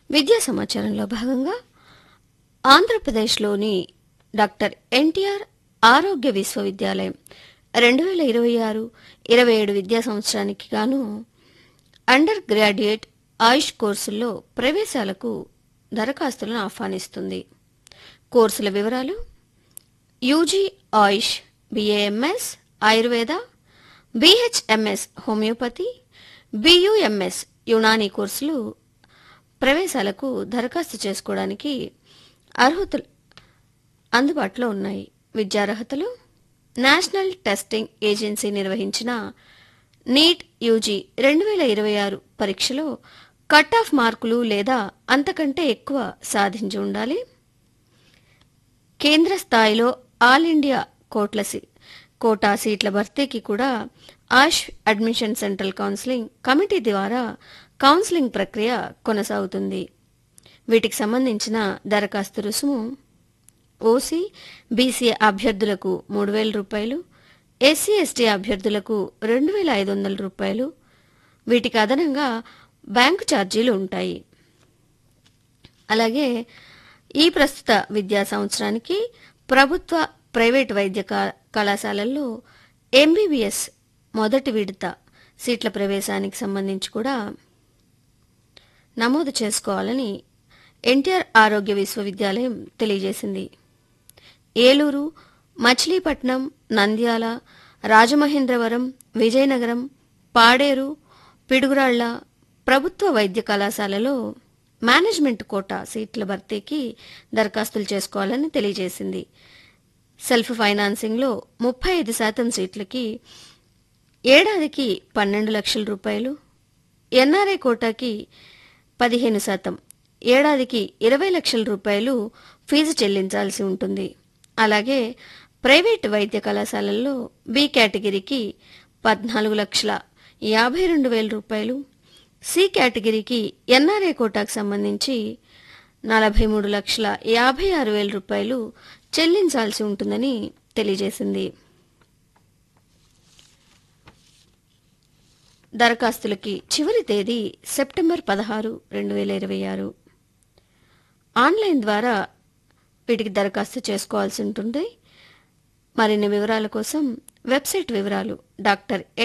విద్యా సమాచారంలో భాగంగా ఆంధ్రప్రదేశ్లోని డాక్టర్ ఎన్టీఆర్ ఆరోగ్య విశ్వవిద్యాలయం రెండు వేల ఇరవై ఆరు ఇరవై ఏడు విద్యా సంవత్సరానికి గాను అండర్ గ్రాడ్యుయేట్ ఆయుష్ కోర్సుల్లో ప్రవేశాలకు దరఖాస్తులను ఆహ్వానిస్తుంది కోర్సుల వివరాలు UG AYUSH BAMS Ayurveda BHMS homeopathy BUMS Unani కోర్సులు ప్రవేశాలకు దరఖాస్తు చేసుకోవడానికి అర్హతలు అందుబాటులో ఉన్నాయి విద్యార్హతలు నేషనల్ టెస్టింగ్ ఏజెన్సీ నిర్వహించిన నీట్ యూజీ రెండు వేల ఇరవై ఆరు పరీక్షలో కట్ ఆఫ్ మార్కులు లేదా అంతకంటే ఎక్కువ సాధించి ఉండాలి కేంద్ర స్థాయిలో ఆల్ ఇండియా కోట్ల సీ- కోటా సీట్ల భర్తీకి కూడా AYUSH admission central counselling committee ద్వారా కౌన్సిలింగ్ ప్రక్రియ కొనసాగుతుంది వీటికి సంబంధించిన దరఖాస్తు రుసుము ఓసీ బీసీ అభ్యర్థులకు మూడు వేల రూపాయలు ఎస్సీ ఎస్టీ అభ్యర్థులకు రెండు వేల ఐదు వందల రూపాయలు వీటికి అదనంగా బ్యాంకు ఛార్జీలు ఉంటాయి అలాగే ఈ ప్రస్తుత విద్యా సంవత్సరానికి ప్రభుత్వ ప్రైవేట్ వైద్య కా- కళాశాలల్లో ఎంబీబీఎస్ మొదటి విడత సీట్ల ప్రవేశానికి సంబంధించి కూడా నమోదు చేసుకోవాలని ఎన్టీఆర్ ఆరోగ్య విశ్వవిద్యాలయం తెలియజేసింది ఏలూరు మచిలీపట్నం నంద్యాల రాజమహేంద్రవరం విజయనగరం పాడేరు పిడుగురాళ్ల ప్రభుత్వ వైద్య కళాశాలలో మేనేజ్మెంట్ కోటా సీట్ల భర్తీకి దరఖాస్తులు చేసుకోవాలని తెలియజేసింది సెల్ఫ్ ఫైనాన్సింగ్లో ముప్పై ఐదు శాతం సీట్లకి ఏడాదికి పన్నెండు లక్షల రూపాయలు ఎన్ఆర్ఐ కోటాకి పదిహేను శాతం ఏడాదికి ఇరవై లక్షల రూపాయలు ఫీజు చెల్లించాల్సి ఉంటుంది అలాగే ప్రైవేట్ వైద్య కళాశాలల్లో బి కేటగిరీకి పద్నాలుగు లక్షల యాభై రెండు వేల రూపాయలు సి కేటగిరీకి ఎన్ఆర్ఏ కోటాకు సంబంధించి నలభై మూడు లక్షల యాభై ఆరు వేల రూపాయలు చెల్లించాల్సి ఉంటుందని తెలియజేసింది దరఖాస్తులకి చివరి తేదీ సెప్టెంబర్ పదహారు రెండు వేల ఇరవై ఆరు ఆన్లైన్ ద్వారా వీటికి దరఖాస్తు చేసుకోవాల్సి ఉంటుంది మరిన్ని వివరాల కోసం వెబ్సైట్ వివరాలు డాక్టర్